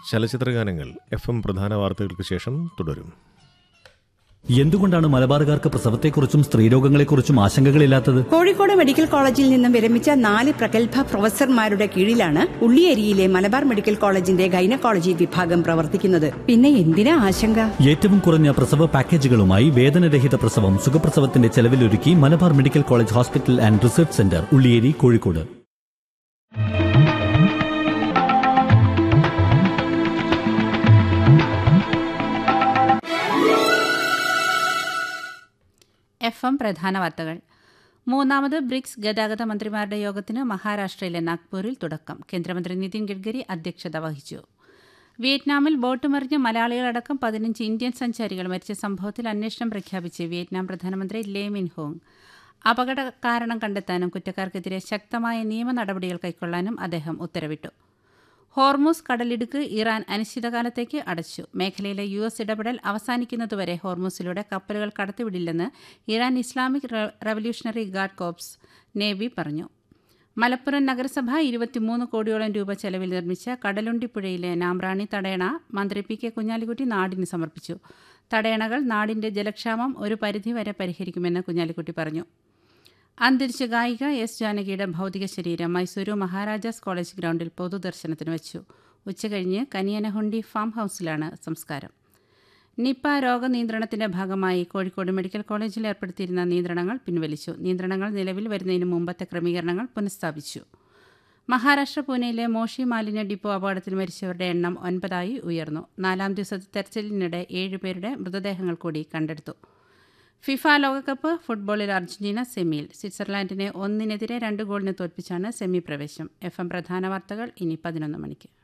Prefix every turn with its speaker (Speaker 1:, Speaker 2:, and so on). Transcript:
Speaker 1: ചലച്ചിത്രഗാനങ്ങൾ F M പ്രധാന വാർത്തകൾക്ക് ശേഷം തുടരും
Speaker 2: എന്തുകൊണ്ടാണ് മലബാറുകാർക്ക് പ്രസവത്തെക്കുറിച്ചും സ്ത്രീരോഗങ്ങളെക്കുറിച്ചും ആശങ്കകളില്ലാത്തത്
Speaker 3: കോഴിക്കോട് മെഡിക്കൽ കോളേജിൽ നിന്നും വിരമിച്ച നാല് പ്രഗത്ഭ പ്രൊഫസർമാരുടെ കീഴിലാണ് ഉള്ളിയേരിയിലെ മലബാർ മെഡിക്കൽ കോളേജിന്റെ ഗൈനക്കോളജി വിഭാഗം പ്രവർത്തിക്കുന്നത് പിന്നെ എന്തിനാ ആശങ്ക
Speaker 2: ഏറ്റവും കുറഞ്ഞ പ്രസവ പാക്കേജുകളുമായി വേദനരഹിത പ്രസവം സുഖപ്രസവത്തിന്റെ ചെലവിലൊരുക്കി Malabar medical college hospital and research centre Ulliyeri Kozhikode
Speaker 4: F M പ്രധാന വാർത്തകൾ മൂന്നാമത് ബ്രിക്സ് ഗതാഗത മന്ത്രിമാരുടെ യോഗത്തിന് മഹാരാഷ്ട്രയിലെ നാഗ്പൂരിൽ തുടക്കം കേന്ദ്രമന്ത്രി നിതിൻ ഗഡ്കരി അധ്യക്ഷത വഹിച്ചു വിയറ്റ്നാമിൽ ബോട്ട് മറിഞ്ഞ് മലയാളികളടക്കം പതിനഞ്ച് ഇന്ത്യൻ സഞ്ചാരികൾ മരിച്ച സംഭവത്തിൽ അന്വേഷണം പ്രഖ്യാപിച്ച് വിയറ്റ്നാം പ്രധാനമന്ത്രി ലേ മിൻ ഹോങ് അപകട കാരണം കണ്ടെത്താനും കുറ്റക്കാർക്കെതിരെ ശക്തമായ നിയമ നടപടികൾ കൈക്കൊള്ളാനും അദ്ദേഹം ഉത്തരവിട്ടു ഹോർമൂസ് കടലിടുക്ക് ഇറാൻ അനിശ്ചിതകാലത്തേക്ക് അടച്ചു മേഖലയിലെ യു എസ് ഇടപെടൽ അവസാനിക്കുന്നതുവരെ ഹോർമൂസിലൂടെ കപ്പലുകൾ കടത്തിവിടില്ലെന്ന് Iran Islamic Revolutionary Guard Corps Navy പറഞ്ഞു മലപ്പുറം നഗരസഭ ഇരുപത്തിമൂന്ന് കോടിയോളം രൂപ ചെലവിൽ നിർമ്മിച്ച കടലുണ്ടിപ്പുഴയിലെ നാമ്പ്രാണി തടയണ മന്ത്രി പി കെ കുഞ്ഞാലിക്കുട്ടി നാടിന് സമർപ്പിച്ചു തടയണകൾ നാടിന്റെ ജലക്ഷാമം ഒരു പരിധിവരെ പരിഹരിക്കുമെന്ന് കുഞ്ഞാലിക്കുട്ടി പറഞ്ഞു അന്തരിച്ച ഗായിക എസ് ജാനകിയുടെ ഭൗതിക ശരീരം മൈസൂരു മഹാരാജാസ് കോളേജ് ഗ്രൗണ്ടിൽ പൊതുദർശനത്തിന് വച്ചു ഉച്ചകഴിഞ്ഞ് കനിയനഹുണ്ടി ഫാം ഹൌസിലാണ് സംസ്കാരം നിപ്പ രോഗനിയന്ത്രണത്തിന്റെ ഭാഗമായി കോഴിക്കോട് മെഡിക്കൽ കോളേജിൽ ഏർപ്പെടുത്തിയിരുന്ന നിയന്ത്രണങ്ങൾ പിൻവലിച്ചു നിയന്ത്രണങ്ങൾ നിലവിൽ വരുന്നതിന് മുമ്പത്തെ ക്രമീകരണങ്ങൾ പുനഃസ്ഥാപിച്ചു മഹാരാഷ്ട്ര പൂനെയിലെ മോഷി മാലിന്യ ഡിപ്പോ അപകടത്തിൽ മരിച്ചവരുടെ എണ്ണം ഒൻപതായി ഉയർന്നു നാലാം ദിവസത്തെ തെരച്ചിലിനിടെ ഏഴുപേരുടെ മൃതദേഹങ്ങൾ കൂടി കണ്ടെടുത്തു ഫിഫ ലോകകപ്പ് ഫുട്ബോളിൽ അർജന്റീന സെമിയിൽ സ്വിറ്റ്സർലാൻഡിനെ ഒന്നിനെതിരെ രണ്ട് ഗോളിന് തോൽപ്പിച്ചാണ് സെമി പ്രവേശം എഫ് എം പ്രധാന വാർത്തകൾ ഇനി പതിനൊന്ന് മണിക്ക്